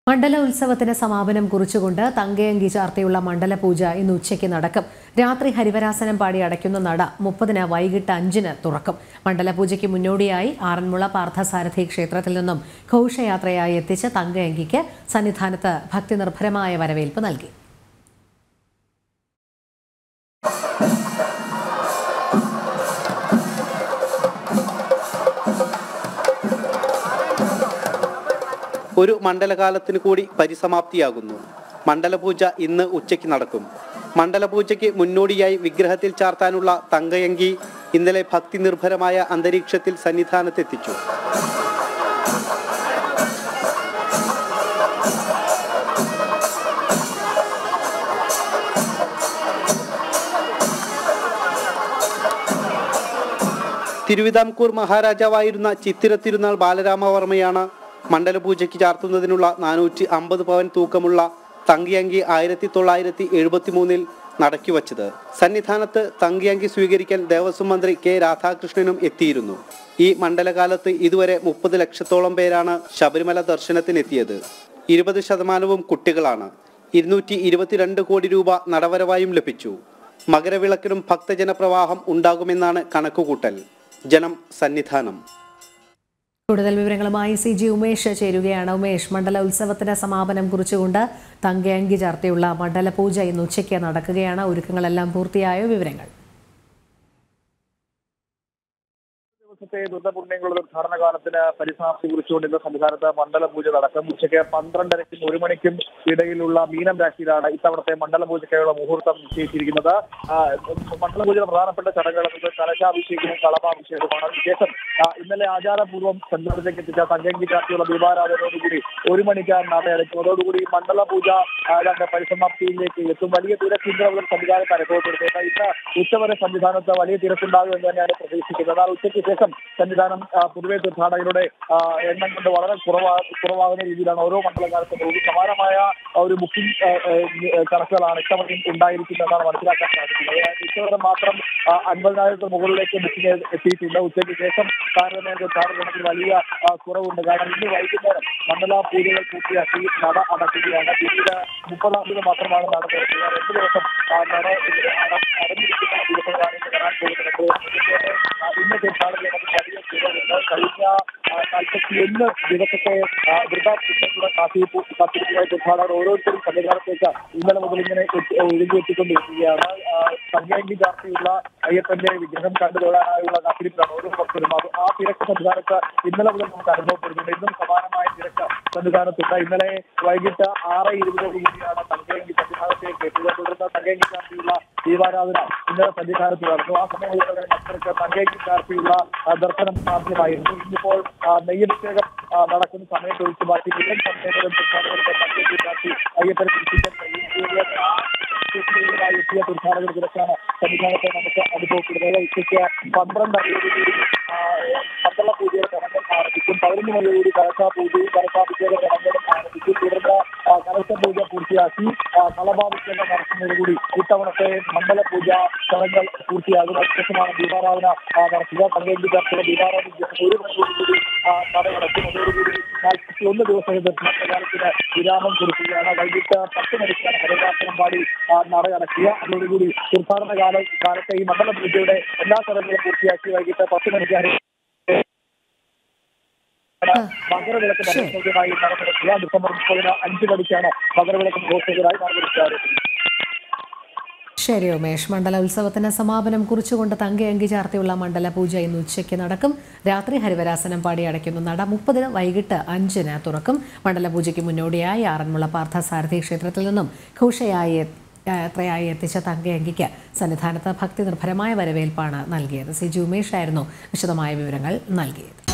മണ്ഡല ഉത്സവത്തിന് സമാപനം കുറിച്ചുകൊണ്ട് തങ്കയങ്കി ചാർത്തിയുള്ള മണ്ഡല പൂജ ഇന്ന് ഉച്ചയ്ക്ക് നടക്കും രാത്രി ഹരിവരാസനം പാടി അടയ്ക്കുന്ന നട മുപ്പതിന് വൈകിട്ട് അഞ്ചിന് തുറക്കും മണ്ഡല പൂജയ്ക്ക് മുന്നോടിയായി ആറന്മുള പാർത്ഥസാരഥി ക്ഷേത്രത്തിൽ നിന്നും ഘോഷയാത്രയായി എത്തിച്ച തങ്കയങ്കിക്ക് സന്നിധാനത്ത് ഭക്തിനിർഭരമായ വരവേൽപ്പ് നൽകി ഒരു മണ്ഡലകാലത്തിന് കൂടി പരിസമാപ്തിയാകുന്നു മണ്ഡലപൂജ ഇന്ന് ഉച്ചയ്ക്ക് നടക്കും മണ്ഡലപൂജയ്ക്ക് മുന്നോടിയായി വിഗ്രഹത്തിൽ ചാർത്താനുള്ള തങ്കയങ്കി ഇന്നലെ ഭക്തി നിർഭരമായ അന്തരീക്ഷത്തിൽ സന്നിധാനത്തെത്തിച്ചു തിരുവിതാംകൂർ മഹാരാജാവായിരുന്ന ചിത്തിര തിരുനാൾ ബാലരാമവർമ്മയാണ് മണ്ഡലപൂജയ്ക്ക് ചാർത്തുന്നതിനുള്ള നാനൂറ്റി അമ്പത് പവൻ തൂക്കമുള്ള തങ്കിയങ്കി ആയിരത്തി തൊള്ളായിരത്തി എഴുപത്തി മൂന്നിൽ നടക്കി വച്ചത് സന്നിധാനത്ത് തങ്കിയങ്കി സ്വീകരിക്കാൻ ദേവസ്വം മന്ത്രി കെ രാധാകൃഷ്ണനും എത്തിയിരുന്നു ഈ മണ്ഡലകാലത്ത് ഇതുവരെ മുപ്പത് ലക്ഷത്തോളം പേരാണ് ശബരിമല ദർശനത്തിനെത്തിയത് ഇരുപത് ശതമാനവും കുട്ടികളാണ് ഇരുന്നൂറ്റി ഇരുപത്തിരണ്ട് കോടി രൂപ നടവരവായും ലഭിച്ചു മകരവിളക്കിനും ഭക്തജനപ്രവാഹം ഉണ്ടാകുമെന്നാണ് കണക്കുകൂട്ടൽ ജനം സന്നിധാനം കൂടുതൽ വിവരങ്ങളുമായി സി ജി ഉമേഷ് ചേരുകയാണ് ഉമേഷ് മണ്ഡല ഉത്സവത്തിന് സമാപനം കുറിച്ചുകൊണ്ട് തങ്കയങ്കി ചാർത്തിയുള്ള മണ്ഡല പൂജ ഇന്ന് ഉച്ചയ്ക്ക് നടക്കുകയാണ് ഒരുക്കങ്ങളെല്ലാം പൂർത്തിയായോ വിവരങ്ങൾ ദിവസത്തെ ദുർദ്ധപുണ്യങ്ങളുടെ തീർത്ഥാടന കാലത്തിന് പരിസമാപ്തി കുറിച്ചുകൊണ്ട് ഇന്ന് സംസ്ഥാനത്ത് മണ്ഡല പൂജ നടക്കും ഉച്ചയ്ക്ക് പന്ത്രണ്ടരയ്ക്കും ഒരു മണിക്കും ഇടയിലുള്ള മീനം രാശിയിലാണ് ഇത്തവണത്തെ മണ്ഡല പൂജയ്ക്കായുള്ള മുഹൂർത്തം നിശ്ചയിച്ചിരിക്കുന്നത് ആ, മണ്ഡല പൂജയുടെ പ്രധാനപ്പെട്ട ചടങ്ങുകൾ കലശാഭിഷേകവും കളഭാഭിഷേകവുമാണ് വിശേഷം ആ, ഇന്നലെ ആചാരപൂർവ്വം സെൻട്രലിലേക്ക് എത്തിച്ച തങ്കങ്കി ചാർത്തിയുള്ള ദീപാരാധനയോടുകൂടി ഒരു മണിക്കാണ് നട അടയ്ക്കും അതോടുകൂടി മണ്ഡല പൂജ ആ, രണ്ട് പരിസമാപ്തിയിലേക്ക് എത്തും വലിയ തിരക്കിന്ദ്രവും സംവിധാനത്ത് അനുഭവപ്പെടുത്തുന്നത് ഇന്ന് ഉച്ചവരെ സംവിധാനത്ത് വലിയ തിരക്കുണ്ടാകും എന്ന് തന്നെയാണ് പ്രതീക്ഷിക്കുന്നത് എന്നാൽ ഉച്ചയ്ക്ക് ശേഷം സംവിധാനം ആ, പൊതുവെ തീർത്ഥാടകരുടെ ആ, എണ്ണം കൊണ്ട് വളരെ കുറവാ കുറവാകുന്ന രീതിയിലാണ് ഓരോ മണ്ഡലകാലത്തും ഒരു സമാനമായ ആ, ഒരു ബുക്കിംഗ് ആ, ആ, കണക്കുകളാണ് ഇത്തവണയും ഉണ്ടായിരിക്കുന്നതെന്നാണ് മനസ്സിലാക്കാൻ സാധിക്കുന്നത് അതായത് ഇത്തവണ മാത്രം ആ, അൻപതിനായിരത്തിന് മുകളിലേക്ക് ബുക്കിംഗ് എത്തിയിട്ടുണ്ട് ഉച്ചയ്ക്ക് ശേഷം താരതമ്യേന തീർത്ഥാടനത്തിൽ വലിയ ആ, കുറവുണ്ട് കാരണം ഇന്ന് വൈകുന്നേരം മണ്ഡല പൂജകൾ പൂർത്തിയാക്കി നട അടയ്ക്കുകയാണ് പിന്നീട് മുപ്പതാം തീയതി മാത്രമാണ് നട തുറക്കുക രണ്ട് ദിവസം ആ, നട അട- അടഞ്ഞിരിക്കുന്ന ദിവസങ്ങളാണ് ഇന്ന് വരാൻ പോകുന്നത് ആ, ഇന്ന് തീർത്ഥാടകർ നമുക്ക് വലിയ കുറവുണ്ട് കഴിഞ്ഞ നാൽപ്പത്തിയൊന്ന് ദിവസത്തെ ആ, വൃദ്ധാപ്യത്തിലുള്ള കാത്തിരിപ്പ് കാത്തിരിപ്പുമായി തീർത്ഥാടകർ ഓരോരുത്തരും സന്നിധാനത്തേക്ക് ഇന്നലെ മുതൽ ഇങ്ങനെ എത്തി- ഒഴുകി എത്തിക്കൊണ്ടിരിക്കുകയാണ് ആ, സംഖ്യാങ്കി ചാർത്തിയുള്ള അയ്യപ്പന്റെ വിഗ്രഹം കണ്ടു തൊഴാനായുള്ള കാത്തിരിപ്പിലാണ് ഓരോ ഭക്തരും അത് ആ തിരക്ക് സംവിധാനത്ത് ഇന്നലെ മുതൽ നമുക്ക് അനുഭവപ്പെടുന്നുണ്ട് ഇന്നും സമാനമായ തിരക്ക് സംവിധാനത്തുണ്ട് ഇന്നലെ വൈകിട്ട് ആറ് ഇരുപതോടു കൂടിയാണ് സംഖ്യാങ്കി സംവിധാനത്തേക്ക് എത്തിയത് തുടർന്ന് സംഖ്യാങ്കി ചാർത്തിയുള്ള ദീപാരാധന ഇന്നലെ സന്നിധാനത്ത് നടന്നു ആ സമയത്ത് തന്നെ ഭക്തർക്ക് സംഖ്യാങ്കി ചാർത്തിയുള്ള ആ, ദർശനം സാധ്യമായിരുന്നു ഇന്നിപ്പോൾ ആ, നെയ്യഭിഷേകം ആ, നടക്കുന്ന സമയത്ത് ഒഴിച്ചു മാറ്റി മുഴുവൻ സമയത്തും തീർത്ഥാടകർക്ക് സംഖ്യാങ്കി ചാർത്തി അയ്യപ്പനെ തിരിച്ചിട്ട് ായി എത്തിയ തീർത്ഥാടകർ തിരക്കാണ് സന്നിധാനത്തെ നമുക്ക് അനുഭവപ്പെടുന്നത് ഉച്ചയ്ക്ക് പന്ത്രണ്ട് അടിയോടുകൂടി പന്തള പൂജയുടെ ചടങ്ങുകൾ ആരംഭിക്കും പതിനൊന്ന് മണിയോടുകൂടി കലശ പൂജയും കലശാഭിഷേക ചടങ്ങുകളും ആരംഭിക്കും തുടർന്ന് ആ, കലശ പൂജ പൂർത്തിയാക്കി ആ, കളഭാഭിഷേകം നടത്തുന്നതോടുകൂടി ഇത്തവണത്തെ മണ്ഡല പൂജ ചടങ്ങുകൾ പൂർത്തിയാകും അതിനുശേഷമാണ് ദീപാരാധന ആ, നടത്തുക തങ്കേന്തി ചർച്ചയുടെ ദീപാരാധന ശേഷം ഒരു മണിക്കൂറിലൂടി നടക്കും അതോടുകൂടി നാൽപ്പത്തി ഒന്ന് ദിവസത്തെ ദർശനകാലത്തിന് വിരാമം കുറിക്കുകയാണ് വൈകിട്ട് പത്ത് മണിക്കാണ് ഹരിദാസനം പാടി ആ, നട അടക്കുക അതോടുകൂടി തീർത്ഥാടന കാല കാലത്തെ ഈ മണ്ഡല പൂജയുടെ എല്ലാ ചടങ്ങുകളും പൂർത്തിയാക്കി വൈകിട്ട് പത്ത് മണിക്ക് ഹരി മകരവിളക്ക് മഹോത്സവത്തിനായി നടന്നെടുക്കുക ഡിസംബർ മുപ്പതിന് അഞ്ച് മണിക്കാണ് മകരവിളക്ക് മഹോത്സവത്തിനായി നടന്നെടുക്കാറ് ശരി ഉമേഷ് മണ്ഡല ഉത്സവത്തിന് സമാപനം കുറിച്ചുകൊണ്ട് തങ്കയങ്കി ചാർത്തിയുള്ള മണ്ഡല പൂജ ഇന്ന് ഉച്ചയ്ക്ക് നടക്കും രാത്രി ഹരിവരാസനം പാടി അടയ്ക്കുന്ന നട മുപ്പതിന് വൈകിട്ട് അഞ്ചിന് തുറക്കും മണ്ഡല പൂജയ്ക്ക് മുന്നോടിയായി ആറന്മുള പാർത്ഥസാരഥി ക്ഷേത്രത്തിൽ നിന്നും ഘോഷയായി യാത്രയായി എത്തിച്ച തങ്കയങ്കിക്ക് സന്നിധാനത്ത് ഭക്തി നിർഭരമായ വരവേൽപ്പാണ് നൽകിയത് സി ജി ഉമേഷ് ആയിരുന്നു വിശദമായ വിവരങ്ങൾ നൽകിയത്